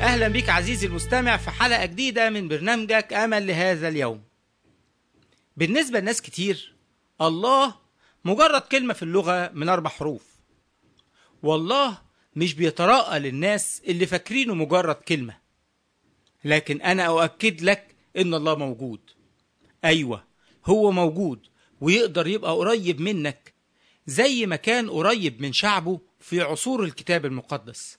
أهلا بك عزيزي المستمع في حلقة جديدة من برنامجك أمل لهذا اليوم بالنسبة لناس كتير الله مجرد كلمة في اللغة من أربع حروف والله مش بيتراءى للناس اللي فاكرينه مجرد كلمة لكن أنا أؤكد لك إن الله موجود أيوة هو موجود ويقدر يبقى قريب منك زي ما كان قريب من شعبه في عصور الكتاب المقدس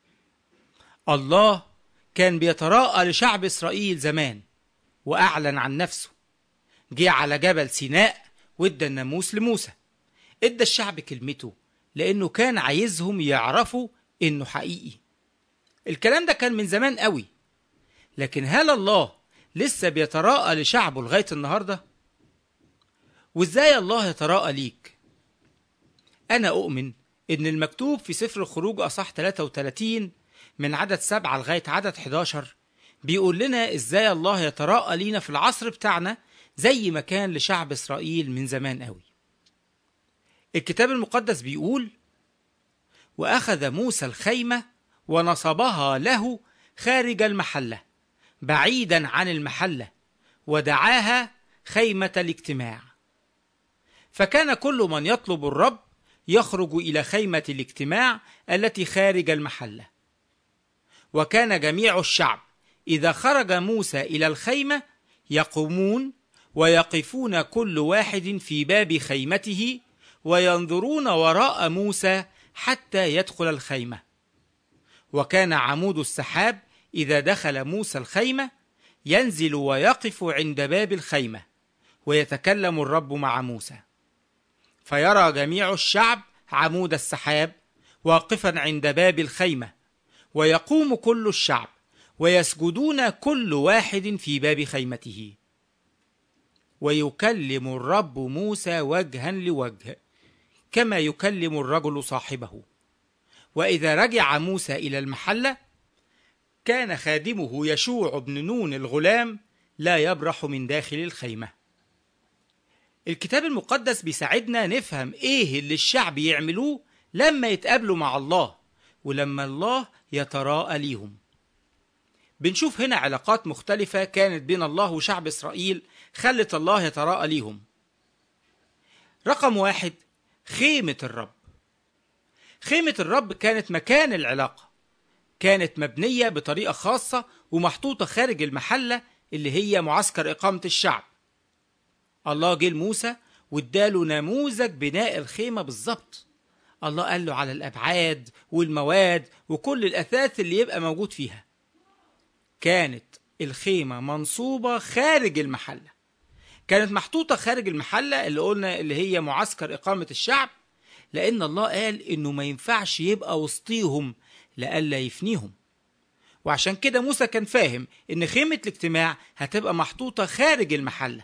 الله كان بيتراءى لشعب إسرائيل زمان وأعلن عن نفسه جه على جبل سيناء وادى الناموس لموسى ادى الشعب كلمته لأنه كان عايزهم يعرفوا إنه حقيقي الكلام ده كان من زمان قوي لكن هل الله لسه بيتراءى لشعبه لغاية النهاردة؟ وإزاي الله يتراءى ليك؟ أنا أؤمن إن المكتوب في سفر الخروج أصح 33 من عدد سبعة لغاية عدد 11 بيقول لنا إزاي الله يتراءى لينا في العصر بتاعنا زي ما كان لشعب إسرائيل من زمان قوي الكتاب المقدس بيقول وأخذ موسى الخيمة ونصبها له خارج المحلة بعيدا عن المحلة ودعاها خيمة الاجتماع فكان كل من يطلب الرب يخرج إلى خيمة الاجتماع التي خارج المحلة وكان جميع الشعب إذا خرج موسى إلى الخيمة يقومون ويقفون كل واحد في باب خيمته وينظرون وراء موسى حتى يدخل الخيمة وكان عمود السحاب إذا دخل موسى الخيمة ينزل ويقف عند باب الخيمة ويتكلم الرب مع موسى فيرى جميع الشعب عمود السحاب واقفا عند باب الخيمة ويقوم كل الشعب ويسجدون كل واحد في باب خيمته ويكلم الرب موسى وجها لوجه كما يكلم الرجل صاحبه واذا رجع موسى الى المحله كان خادمه يشوع بن نون الغلام لا يبرح من داخل الخيمه الكتاب المقدس بيساعدنا نفهم ايه اللي الشعب يعملوه لما يتقابلوا مع الله ولما الله يتراءى ليهم بنشوف هنا علاقات مختلفة كانت بين الله وشعب إسرائيل خلت الله يتراءى ليهم رقم واحد خيمة الرب خيمة الرب كانت مكان العلاقة كانت مبنية بطريقة خاصة ومحطوطة خارج المحلة اللي هي معسكر إقامة الشعب الله جه لموسى واداله نموذج بناء الخيمة بالظبط الله قال له على الأبعاد والمواد وكل الأثاث اللي يبقى موجود فيها كانت الخيمة منصوبة خارج المحلة كانت محطوطة خارج المحلة اللي قلنا اللي هي معسكر إقامة الشعب لأن الله قال إنه ما ينفعش يبقى وسطيهم لألا يفنيهم وعشان كده موسى كان فاهم إن خيمة الاجتماع هتبقى محطوطة خارج المحلة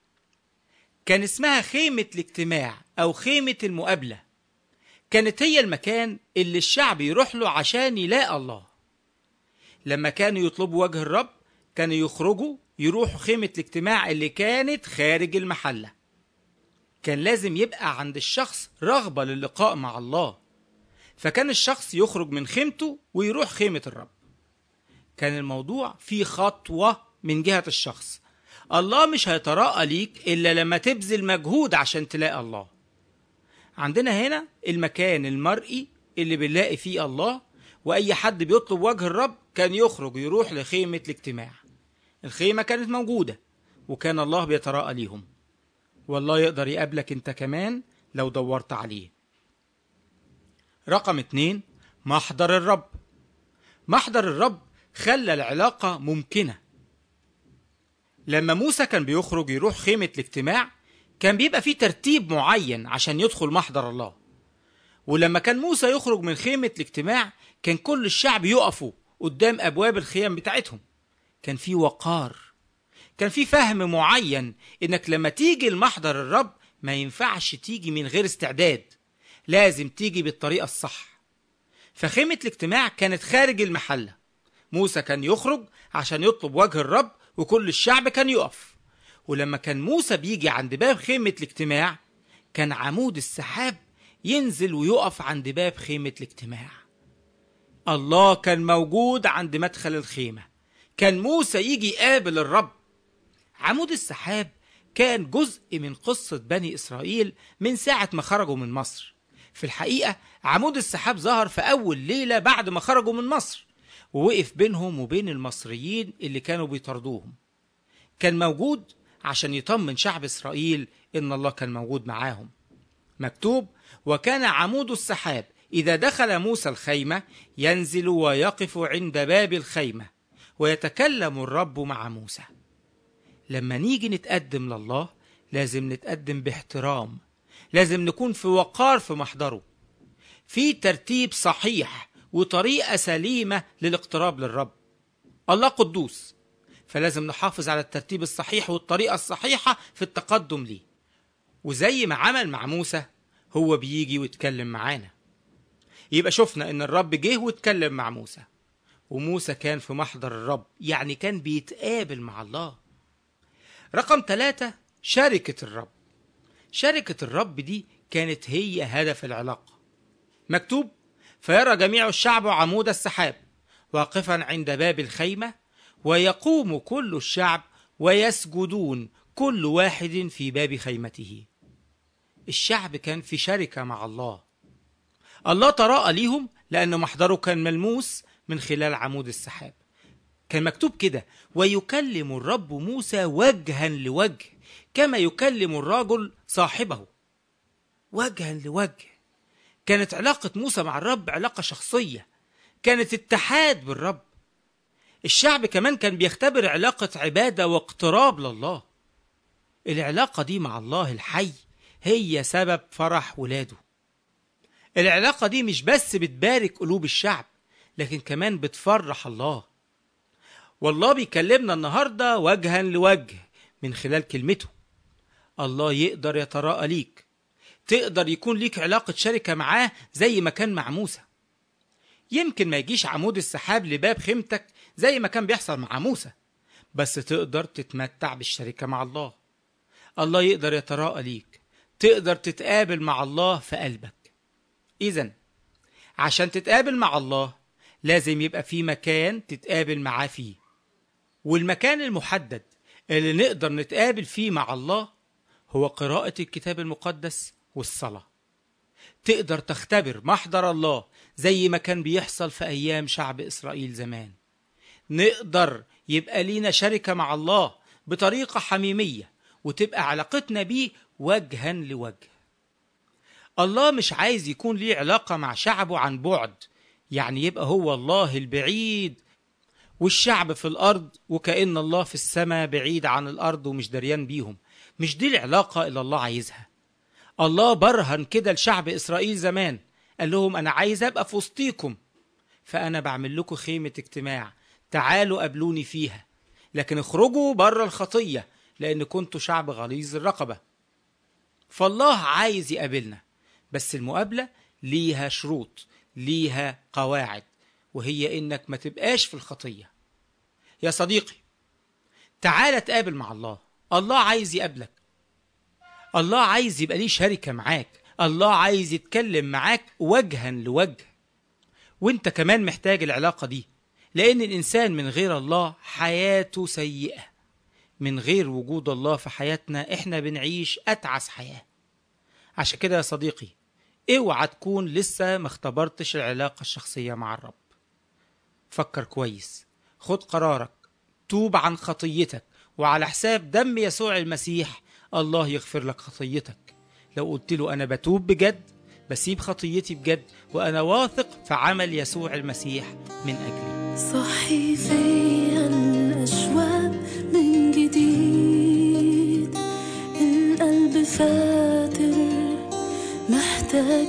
كان اسمها خيمة الاجتماع أو خيمة المقابلة كانت هي المكان اللي الشعب يروح له عشان يلاقى الله لما كانوا يطلبوا وجه الرب كانوا يخرجوا يروحوا خيمة الاجتماع اللي كانت خارج المحلة كان لازم يبقى عند الشخص رغبة للقاء مع الله فكان الشخص يخرج من خيمته ويروح خيمة الرب كان الموضوع فيه خطوة من جهة الشخص الله مش هيتراءى ليك إلا لما تبذل مجهود عشان تلاقي الله عندنا هنا المكان المرئي اللي بنلاقي فيه الله وأي حد بيطلب وجه الرب كان يخرج يروح لخيمة الاجتماع الخيمة كانت موجودة وكان الله بيتراءى ليهم والله يقدر يقابلك انت كمان لو دورت عليه رقم اتنين محضر الرب محضر الرب خلى العلاقة ممكنة لما موسى كان بيخرج يروح خيمة الاجتماع كان بيبقى فيه ترتيب معين عشان يدخل محضر الله ولما كان موسى يخرج من خيمة الاجتماع كان كل الشعب يقفوا قدام أبواب الخيام بتاعتهم كان في وقار كان في فهم معين إنك لما تيجي لمحضر الرب ما ينفعش تيجي من غير استعداد لازم تيجي بالطريقة الصح فخيمة الاجتماع كانت خارج المحلة موسى كان يخرج عشان يطلب وجه الرب وكل الشعب كان يقف ولما كان موسى بيجي عند باب خيمة الاجتماع كان عمود السحاب ينزل ويقف عند باب خيمة الاجتماع الله كان موجود عند مدخل الخيمة كان موسى يجي يقابل الرب عمود السحاب كان جزء من قصة بني إسرائيل من ساعة ما خرجوا من مصر في الحقيقة عمود السحاب ظهر في أول ليلة بعد ما خرجوا من مصر ووقف بينهم وبين المصريين اللي كانوا بيطردوهم كان موجود عشان يطمن شعب إسرائيل إن الله كان موجود معاهم مكتوب وكان عمود السحاب إذا دخل موسى الخيمة ينزل ويقف عند باب الخيمة ويتكلم الرب مع موسى لما نيجي نتقدم لله لازم نتقدم باحترام لازم نكون في وقار في محضره في ترتيب صحيح وطريقة سليمة للاقتراب للرب الله قدوس فلازم نحافظ على الترتيب الصحيح والطريقة الصحيحة في التقدم ليه وزي ما عمل مع موسى هو بيجي ويتكلم معانا يبقى شفنا ان الرب جه واتكلم مع موسى وموسى كان في محضر الرب يعني كان بيتقابل مع الله رقم ثلاثة شركة الرب شركة الرب دي كانت هي هدف العلاقة مكتوب فيرى جميع الشعب عمود السحاب واقفا عند باب الخيمة ويقوم كل الشعب ويسجدون كل واحد في باب خيمته الشعب كان في شركة مع الله الله تراءى ليهم لأن محضره كان ملموس من خلال عمود السحاب كان مكتوب كده ويكلم الرب موسى وجها لوجه كما يكلم الرجل صاحبه وجها لوجه كانت علاقة موسى مع الرب علاقة شخصية كانت اتحاد بالرب الشعب كمان كان بيختبر علاقة عبادة واقتراب لله العلاقة دي مع الله الحي هي سبب فرح ولاده العلاقة دي مش بس بتبارك قلوب الشعب لكن كمان بتفرح الله والله بيكلمنا النهاردة وجها لوجه من خلال كلمته الله يقدر يتراءى ليك تقدر يكون ليك علاقة شركة معاه زي ما كان مع موسى يمكن ما يجيش عمود السحاب لباب خيمتك زي ما كان بيحصل مع موسى بس تقدر تتمتع بالشركة مع الله الله يقدر يتراءى ليك تقدر تتقابل مع الله في قلبك إذا عشان تتقابل مع الله لازم يبقى في مكان تتقابل معاه فيه والمكان المحدد اللي نقدر نتقابل فيه مع الله هو قراءة الكتاب المقدس والصلاة تقدر تختبر محضر الله زي ما كان بيحصل في أيام شعب إسرائيل زمان نقدر يبقى لينا شركة مع الله بطريقة حميمية وتبقى علاقتنا بيه وجها لوجه الله مش عايز يكون ليه علاقة مع شعبه عن بعد يعني يبقى هو الله البعيد والشعب في الأرض وكأن الله في السماء بعيد عن الأرض ومش دريان بيهم مش دي العلاقة اللي الله عايزها الله برهن كده لشعب إسرائيل زمان قال لهم أنا عايز أبقى في وسطيكم فأنا بعمل لكم خيمة اجتماع تعالوا قابلوني فيها لكن اخرجوا بره الخطية لأن كنتوا شعب غليظ الرقبة فالله عايز يقابلنا بس المقابلة ليها شروط ليها قواعد وهي إنك ما تبقاش في الخطية يا صديقي تعال تقابل مع الله الله عايز يقابلك الله عايز يبقى ليه شركة معاك الله عايز يتكلم معاك وجها لوجه وانت كمان محتاج العلاقة دي لأن الإنسان من غير الله حياته سيئة من غير وجود الله في حياتنا احنا بنعيش أتعس حياة عشان كده يا صديقي اوعى تكون لسه ما اختبرتش العلاقة الشخصية مع الرب فكر كويس خد قرارك توب عن خطيتك وعلى حساب دم يسوع المسيح الله يغفر لك خطيتك لو قلت له أنا بتوب بجد بسيب خطيتي بجد وأنا واثق في عمل يسوع المسيح من أجلي صحي فيا الأشواق من جديد القلب فاتر محتاج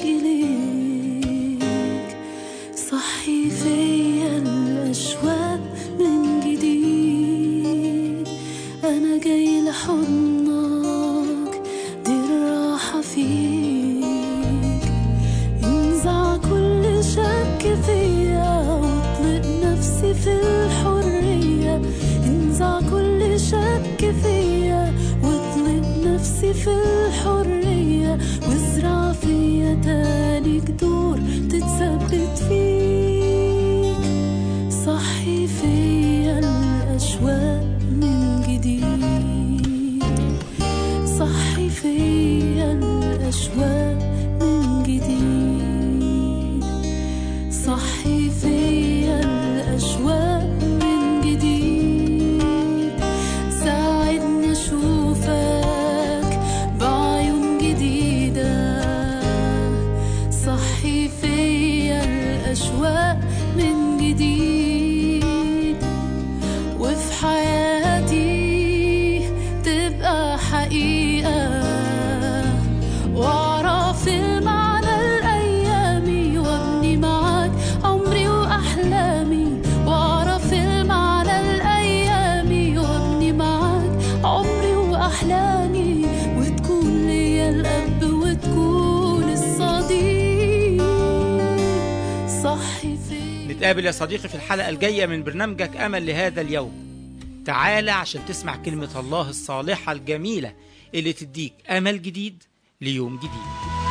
إليك صحي فيا الأشواق من جديد أنا جاي لحضنك دي الراحة فيك انزع كل شك فيا واطلق نفسي في الحرية انزع كل شك فيا واطلق نفسي في الحرية وازرع فيا تاني جذور تتثبت فيك صحي فيا الأشواق من جديد صحي فيا الأشواق من جديد صحي فيا الأشواق من جديد ساعدني أشوفك بعيون جديدة صحي فيا الأشواق من جديد وفي حياتي تبقى حقيقة وأعرف المعنى الأيامي وأبني معاك عمري وأحلامي وأعرف المعنى الأيامي وأبني معاك عمري وأحلامي وتكون ليا الأب وتكون الصديق صحي فيا نتقابل يا صديقي في الحلقة الجاية من برنامجك أمل لهذا اليوم تعالى عشان تسمع كلمة الله الصالحة الجميلة اللي تديك أمل جديد ليوم جديد